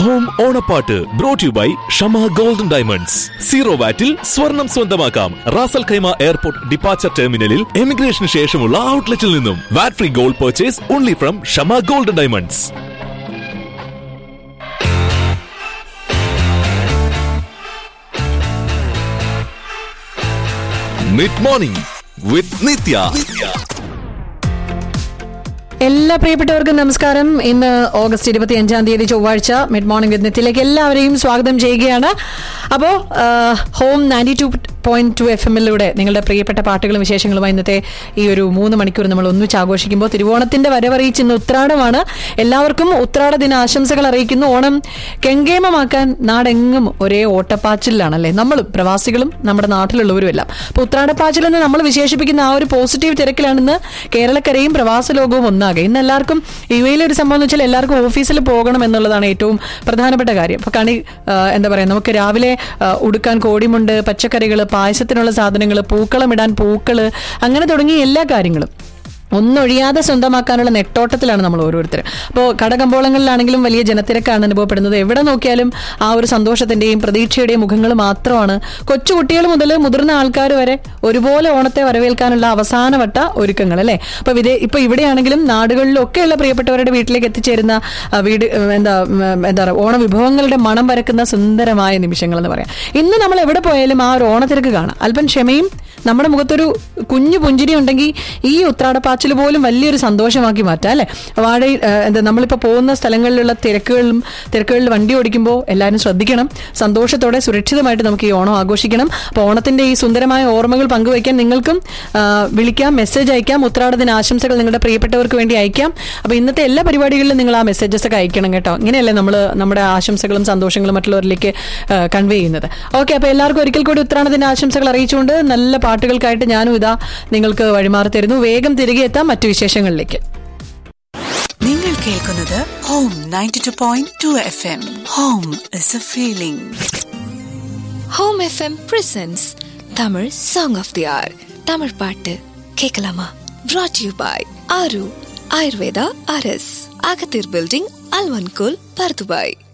home ഓണപ്പാട്ട് brought you by Shama golden diamonds zero വാറ്റിൽ സ്വർണം സ്വന്തമാക്കാം റാസൽ ഖൈമ എയർപോർട്ട് ഡിപ്പാച്ചർ ടെർമിനലിൽ എമിഗ്രേഷന് ശേഷമുള്ള ഔട്ട്ലെറ്റിൽ നിന്നും VAT free gold purchase only from Shama golden diamonds mid morning with Nithya എല്ലാ പ്രിയപ്പെട്ടവർക്കും നമസ്കാരം ഇന്ന് ഓഗസ്റ്റ് ഇരുപത്തി അഞ്ചാം തീയതി ചൊവ്വാഴ്ച മിഡ് മോർണിംഗ് വിദ്യത്തിലേക്ക് എല്ലാവരെയും സ്വാഗതം ചെയ്യുകയാണ് അപ്പോൾ home ninety two point two F എമ്മിലൂടെ നിങ്ങളുടെ പ്രിയപ്പെട്ട പാട്ടുകളും വിശേഷങ്ങളുമായി ഇന്നത്തെ ഈ ഒരു മൂന്ന് മണിക്കൂർ നമ്മൾ ഒന്നിച്ച് ആഘോഷിക്കുമ്പോൾ തിരുവോണത്തിന്റെ വരവറിയിച്ച് ഇന്ന് ഉത്രാടമാണ് എല്ലാവർക്കും ഉത്രാട ദിന ആശംസകൾ അറിയിക്കുന്നു ഓണം കെങ്കേമമാക്കാൻ നാടെങ്ങും ഒരേ ഓട്ടപ്പാച്ചിലാണല്ലേ നമ്മളും പ്രവാസികളും നമ്മുടെ നാട്ടിലുള്ളവരും എല്ലാം അപ്പോൾ ഉത്രാടപ്പാച്ചിൽ എന്ന് നമ്മൾ വിശേഷിപ്പിക്കുന്ന ആ ഒരു പോസിറ്റീവ് തിരക്കിലാണ് ഇന്ന് കേരളക്കരയും പ്രവാസ ലോകവും ഒന്നാകെ ഇന്ന് എല്ലാവർക്കും യു എയിലെ ഒരു സംഭവം എന്ന് വെച്ചാൽ എല്ലാവർക്കും ഓഫീസിൽ പോകണം എന്നുള്ളതാണ് ഏറ്റവും പ്രധാനപ്പെട്ട കാര്യം അപ്പൊ കണി ആ, എന്താ പറയാ നമുക്ക് രാവിലെ ആ, ഉടുക്കാൻ കോടിമുണ്ട് പച്ചക്കറികൾ പായസത്തിനുള്ള സാധനങ്ങൾ പൂക്കളമിടാൻ പൂക്കള് അങ്ങനെ തുടങ്ങിയ എല്ലാ കാര്യങ്ങളും ഒന്നൊഴിയാതെ സ്വന്തമാക്കാനുള്ള നെട്ടോട്ടത്തിലാണ് നമ്മൾ ഓരോരുത്തരും അപ്പോൾ കടകമ്പോളങ്ങളിലാണെങ്കിലും വലിയ ജനത്തിരക്കാണ് അനുഭവപ്പെടുന്നത് എവിടെ നോക്കിയാലും ആ ഒരു സന്തോഷത്തിന്റെയും പ്രതീക്ഷയുടെയും മുഖങ്ങൾ മാത്രമാണ് കൊച്ചുകുട്ടികൾ മുതൽ മുതിർന്ന ആൾക്കാർ വരെ ഒരുപോലെ ഓണത്തെ വരവേൽക്കാനുള്ള അവസാനവട്ട ഒരുക്കങ്ങൾ അല്ലേ അപ്പൊ വിദേ ഇപ്പൊ ഇവിടെയാണെങ്കിലും നാടുകളിലും ഒക്കെയുള്ള പ്രിയപ്പെട്ടവരുടെ വീട്ടിലേക്ക് എത്തിച്ചേരുന്ന ആ, വീട് ഉം, എന്താ ഉം, എന്താ പറയുക ഓണ വിഭവങ്ങളുടെ മണം പരക്കുന്ന സുന്ദരമായ നിമിഷങ്ങൾ എന്ന് പറയാം ഇന്ന് നമ്മൾ എവിടെ പോയാലും ആ ഒരു ഓണത്തിരക്ക് കാണാം അല്പം ക്ഷമയും നമ്മുടെ മുഖത്തൊരു കുഞ്ഞു പുഞ്ചിരി ഉണ്ടെങ്കിൽ ഈ ഉത്രാടപ്പാച്ചിൽ പോലും വലിയൊരു സന്തോഷമാക്കി മാറ്റാം അല്ലെ വാഴയിൽ ആ, എന്താ നമ്മളിപ്പോൾ പോകുന്ന സ്ഥലങ്ങളിലുള്ള തിരക്കുകളിലും തിരക്കുകളിൽ വണ്ടി ഓടിക്കുമ്പോൾ എല്ലാവരും ശ്രദ്ധിക്കണം സന്തോഷത്തോടെ സുരക്ഷിതമായിട്ട് നമുക്ക് ഈ ഓണം ആഘോഷിക്കണം അപ്പോൾ ഓണത്തിന്റെ ഈ സുന്ദരമായ ഓർമ്മകൾ പങ്കുവയ്ക്കാൻ നിങ്ങൾക്കും ആ, വിളിക്കാം മെസ്സേജ് അയക്കാം ഉത്രാട ദിന ആശംസകൾ നിങ്ങളുടെ പ്രിയപ്പെട്ടവർക്ക് വേണ്ടി അയക്കാം അപ്പോൾ ഇന്നത്തെ എല്ലാ പരിപാടികളിലും നിങ്ങൾ ആ മെസ്സേജസ് ഒക്കെ അയക്കണം കേട്ടോ ഇങ്ങനെയല്ലേ നമ്മൾ നമ്മുടെ ആശംസകളും സന്തോഷങ്ങളും മറ്റുള്ളവരിലേക്ക് കൺവേ ചെയ്യുന്നത് ഓക്കെ അപ്പോൾ എല്ലാവർക്കും ഒരിക്കൽ കൂടി ഉത്രാട ദിന ആശംസകൾ അറിയിച്ചുകൊണ്ട് നല്ല പാട്ടുകൾക്കായിട്ട് ഞാനും ഇതാ നിങ്ങൾക്ക് വഴിമാറി തരുന്നു വേഗം തിരികെ എത്താം മറ്റു വിശേഷങ്ങളിലേക്ക് നിങ്ങൾ കേൾക്കുന്നത് home ninety two point two F M home is a feeling home FM presents Tamil song of the hour Tamil பாட்டு கேட்கலாமா brought யூ பாய் ஆரு ஆயுர்வேதா அரஸ் அகத்தீர் பில்டிங் அல்வன்கோல் பர்துபாய்